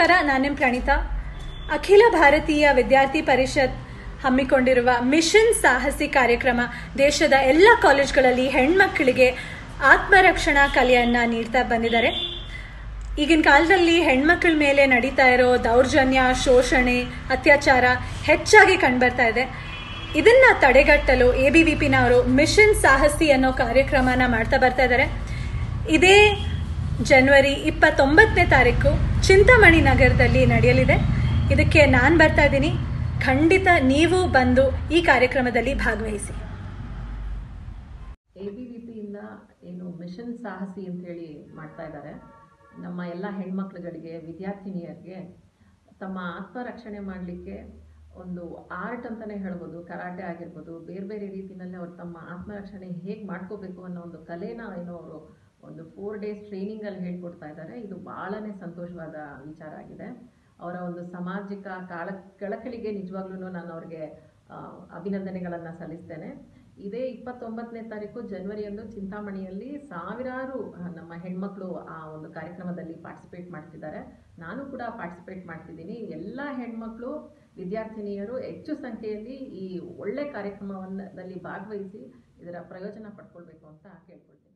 ನಮಸ್ಕಾರ ನಾನು ನಿಮ್ಮ ಪ್ರಣೀತಾ ಅಖಿಲ ಭಾರತೀಯ ವಿದ್ಯಾರ್ಥಿ ಪರಿಷತ್ ಹಮ್ಮಿಕೊಂಡಿರುವ ಮಿಷನ್ ಸಾಹಸಿ ಕಾರ್ಯಕ್ರಮ ದೇಶದ ಎಲ್ಲ ಕಾಲೇಜ್ಗಳಲ್ಲಿ ಹೆಣ್ಮಕ್ಕಳಿಗೆ ಆತ್ಮರಕ್ಷಣಾ ಕಲೆಯನ್ನು ನೀಡ್ತಾ ಬಂದಿದ್ದಾರೆ ಈಗಿನ ಕಾಲದಲ್ಲಿ ಹೆಣ್ಮಕ್ಳ ಮೇಲೆ ನಡೀತಾ ಇರೋ ದೌರ್ಜನ್ಯ ಶೋಷಣೆ ಅತ್ಯಾಚಾರ ಹೆಚ್ಚಾಗಿ ಕಂಡುಬರ್ತಾ ಇದೆ ಇದನ್ನ ತಡೆಗಟ್ಟಲು ಎ ಬಿ ವಿ ಪಿನವರು ಮಿಷನ್ ಸಾಹಸಿ ಅನ್ನೋ ಕಾರ್ಯಕ್ರಮನ ಮಾಡ್ತಾ ಬರ್ತಾ ಇದ್ದಾರೆ ಇದೇ ಜನವರಿ ಇಪ್ಪತ್ತೊಂಬತ್ತನೇ ತಾರೀಕು ಚಿಂತಾಮಣಿ ನಗರದಲ್ಲಿ ನಡೆಯಲಿದೆ ಇದಕ್ಕೆ ನಾನು ಬರ್ತಾ ಇದ್ದೀನಿ ಖಂಡಿತ ನೀವು ಬಂದು ಈ ಕಾರ್ಯಕ್ರಮದಲ್ಲಿ ಭಾಗವಹಿಸಿ ಎ ಬಿ ವಿ ಪಿಯಿಂದ ಏನು ಮಿಷನ್ ಸಾಹಸಿ ಅಂತೇಳಿ ಮಾಡ್ತಾ ಇದ್ದಾರೆ ನಮ್ಮ ಎಲ್ಲ ಹೆಣ್ಮಕ್ಳುಗಳಿಗೆ ವಿದ್ಯಾರ್ಥಿನಿಯರಿಗೆ ತಮ್ಮ ಆತ್ಮರಕ್ಷಣೆ ಮಾಡಲಿಕ್ಕೆ ಒಂದು ಆರ್ಟ್ ಅಂತಲೇ ಹೇಳ್ಬೋದು ಕರಾಟೆ ಆಗಿರ್ಬೋದು ಬೇರೆ ಬೇರೆ ರೀತಿಯಲ್ಲಿ ಅವ್ರು ತಮ್ಮ ಆತ್ಮರಕ್ಷಣೆ ಹೇಗೆ ಮಾಡ್ಕೋಬೇಕು ಅನ್ನೋ ಒಂದು ಕಲೆನ ಏನೋ ಅವರು ಒಂದು ಫೋರ್ ಡೇಸ್ ಟ್ರೈನಿಂಗಲ್ಲಿ ಹೇಳ್ಕೊಡ್ತಾ ಇದ್ದಾರೆ ಇದು ಭಾಳನೇ ಸಂತೋಷವಾದ ವಿಚಾರ ಆಗಿದೆ ಅವರ ಒಂದು ಸಾಮಾಜಿಕ ಕಾಳ ಕಳಕಳಿಗೆ ನಿಜವಾಗ್ಲೂ ನಾನು ಅವ್ರಿಗೆ ಆ, ಅಭಿನಂದನೆಗಳನ್ನು ಸಲ್ಲಿಸ್ತೇನೆ ಇದೇ ಇಪ್ಪತ್ತೊಂಬತ್ತನೇ ತಾರೀಕು ಜನವರಿಯಂದು ಚಿಂತಾಮಣಿಯಲ್ಲಿ ಸಾವಿರಾರು ಆ, ನಮ್ಮ ಹೆಣ್ಮಕ್ಳು ಆ ಒಂದು ಕಾರ್ಯಕ್ರಮದಲ್ಲಿ ಪಾರ್ಟಿಸಿಪೇಟ್ ಮಾಡ್ತಿದ್ದಾರೆ ನಾನು ಕೂಡ ಪಾರ್ಟಿಸಿಪೇಟ್ ಮಾಡ್ತಿದ್ದೀನಿ ಎಲ್ಲ ಹೆಣ್ಮಕ್ಳು ವಿದ್ಯಾರ್ಥಿನಿಯರು ಹೆಚ್ಚು ಸಂಖ್ಯೆಯಲ್ಲಿ ಈ ಒಳ್ಳೆ ಕಾರ್ಯಕ್ರಮವನ್ನಲ್ಲಿ ಭಾಗವಹಿಸಿ ಇದರ ಪ್ರಯೋಜನ ಪಡ್ಕೊಳ್ಬೇಕು ಅಂತ ಕೇಳ್ಕೊಳ್ತೀನಿ